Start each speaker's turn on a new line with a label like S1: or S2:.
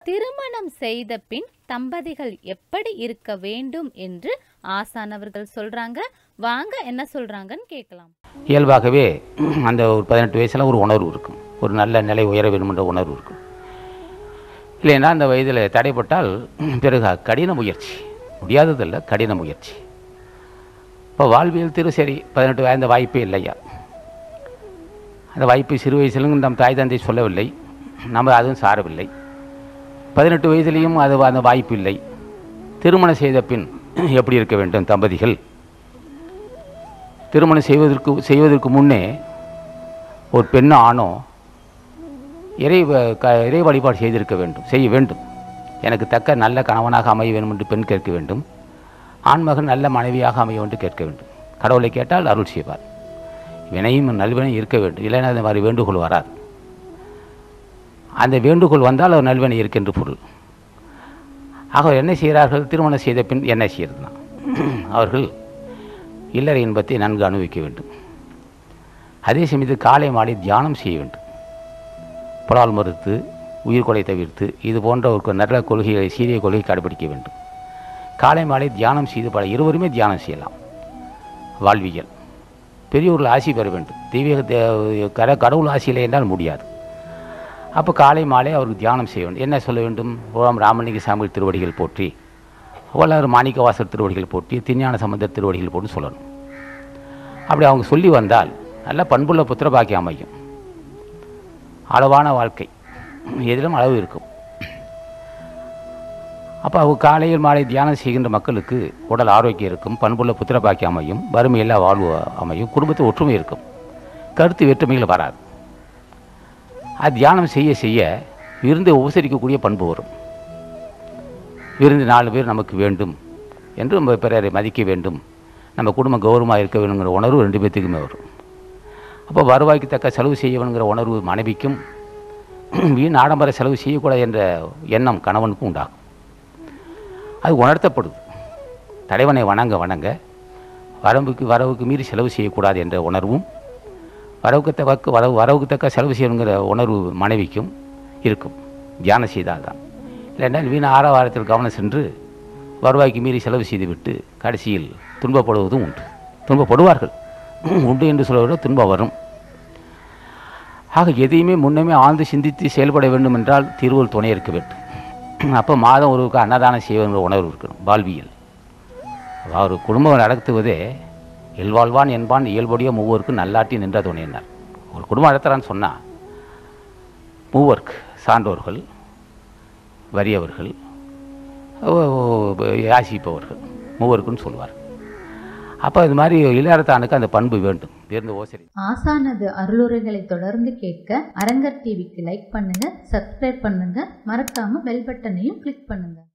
S1: திருமணம் செய்த பின் தம்பதிகள் எப்படி இருக்க வேண்டும் என்று ஆசானவர்கள் சொல்றாங்க வாங்க என்ன சொல்றாங்கன்னு கேட்கலாம்
S2: இயல்பாகவே அந்த ஒரு பதினெட்டு வயசில் ஒரு உணர்வு இருக்கும் ஒரு நல்ல நிலை உயர வேண்டுமென்ற உணர்வு இருக்கும் இல்லைன்னா அந்த வயதில் தடைப்பட்டால் பிறகு கடின முயற்சி முடியாததல்ல கடின முயற்சி இப்போ வாழ்வியல் திரு சரி பதினெட்டு வயது அந்த வாய்ப்பே இல்லையா அந்த வாய்ப்பு சிறு வயசிலும் நம் தாய் தந்தை சொல்லவில்லை நம்ம அதுவும் சாரவில்லை பதினெட்டு வயதிலையும் அது அந்த வாய்ப்பு இல்லை திருமணம் செய்த பின் எப்படி இருக்க வேண்டும் தம்பதிகள் திருமணம் செய்வதற்கு செய்வதற்கு முன்னே ஒரு பெண்ணோ ஆணோ இறை வ- க- இறை வழிபாடு செய்திருக்க வேண்டும் செய்ய வேண்டும் எனக்கு தக்க நல்ல கணவனாக அமைய வேண்டும் என்று பெண் கேட்க வேண்டும் ஆண்மகன் நல்ல மனைவியாக அமைய வேண்டும் கேட்க வேண்டும் கடவுளை கேட்டால் அருள் செய்வார் வினையும் நல்வினையும் இருக்க வேண்டும் இல்லைன்னா அந்த மாதிரி வேண்டுகோள் வராது அந்த வேண்டுகோள் வந்தால் ஒரு நல்வினை இருக்கின்ற பொருள் ஆக என்ன செய்கிறார்கள் திருமணம் செய்த பின் என்ன செய்யறதுனா அவர்கள் இல்லற இன்பத்தை நன்கு அனுபவிக்க வேண்டும் அதே சமயத்தில் காலை மாலை தியானம் செய்ய வேண்டும் புலால் மறுத்து உயிர்கொலை தவிர்த்து இது போன்ற ஒரு நல்ல கொள்கைகளை சீரிய கொள்கை கடைபிடிக்க வேண்டும் காலை மாலை தியானம் செய்து பல இருவருமே தியானம் செய்யலாம் வாழ்வியல் பெரியோர்கள் ஆசி பெற வேண்டும் தெய்வீக தே- கர கடவுள் ஆசியில்லை என்றால் முடியாது அப்போ காலை மாலை அவருக்கு தியானம் செய்ய வேண்டும் என்ன சொல்ல வேண்டும் ஓம் ராமலிங்க சாமி திருவடிகள் போற்றி வல்லாறு மாணிக்கவாசர் திருவடிகள் போற்றி திருஞான சம்பந்தர் திருவடிகள் போட்டு சொல்லணும் அப்படி அவங்க சொல்லி வந்தால் நல்ல பண்புள்ள புத்திர பாக்கியம் அமையும் அளவான வாழ்க்கை எதிலும் அளவு இருக்கும் அப்போ அவங்க காலையில் மாலை தியானம் செய்கின்ற மக்களுக்கு உடல் ஆரோக்கியம் இருக்கும் பண்புள்ள புத்திர பாக்கியம் அமையும் வறுமையில்லா வாழ்வு அமையும் குடும்பத்தில் ஒற்றுமை இருக்கும் கருத்து வேற்றுமைகள் வராது அது தியானம் செய்ய செய்ய விருந்து உபசரிக்கக்கூடிய பண்பு வரும் விருந்து நாலு பேர் நமக்கு வேண்டும் என்று நம்ம பிறரை மதிக்க வேண்டும் நம்ம குடும்பம் கௌரவமாக இருக்க வேணுங்கிற உணர்வு ரெண்டு பேர்த்துக்குமே வரும் அப்போ வருவாய்க்கு தக்க செலவு செய்ய வேணுங்கிற உணர்வு மனைவிக்கும் வீண் ஆடம்பர செலவு செய்யக்கூடாது என்ற எண்ணம் கணவனுக்கும் உண்டாகும் அது உணர்த்தப்படுது தலைவனை வணங்க வணங்க வரவுக்கு வரவுக்கு மீறி செலவு செய்யக்கூடாது என்ற உணர்வும் வரவுக்கு தக்க வரவு வரவுக்கு தக்க செலவு செய்யணுங்கிற உணர்வு மனைவிக்கும் இருக்கும் தியானம் செய்தால் தான் இல்லைன்றால் வீண் ஆரவாரத்தில் கவனம் சென்று வருவாய்க்கு மீறி செலவு செய்துவிட்டு கடைசியில் துன்பப்படுவதும் உண்டு துன்பப்படுவார்கள் உண்டு என்று சொல்வதை துன்பம் வரும் ஆக எதையுமே முன்னமே ஆழ்ந்து சிந்தித்து செயல்பட வேண்டும் என்றால் திருவள் துணை இருக்க வேண்டும் அப்போ மாதம் ஒருவருக்கு அன்னதானம் செய்வங்கிற உணர்வு இருக்கணும் வாழ்வியல் ஒரு குடும்பம் நடத்துவதே இல்வாழ்வான் என்பான் இயல்புடைய மூவருக்கு நல்லாட்டி நின்ற துணையினார் ஒரு குடும்பம் நடத்துகிறான்னு சொன்னால் மூவர்க்கு சான்றோர்கள் வறியவர்கள் ஓ- ஓ- யாசிப்பவர்கள் மூவருக்குன்னு சொல்லுவார் அப்போ இது மாதிரி இளையரத்தானுக்கு அந்த பண்பு வேண்டும் தேர்ந்த ஓசரி
S3: ஆசானது அருளுரைகளை தொடர்ந்து கேட்க அரங்கர் டிவிக்கு லைக் பண்ணுங்க சப்ஸ்கிரைப் பண்ணுங்க மறக்காம பெல் பட்டனையும் கிளிக் பண்ணுங்க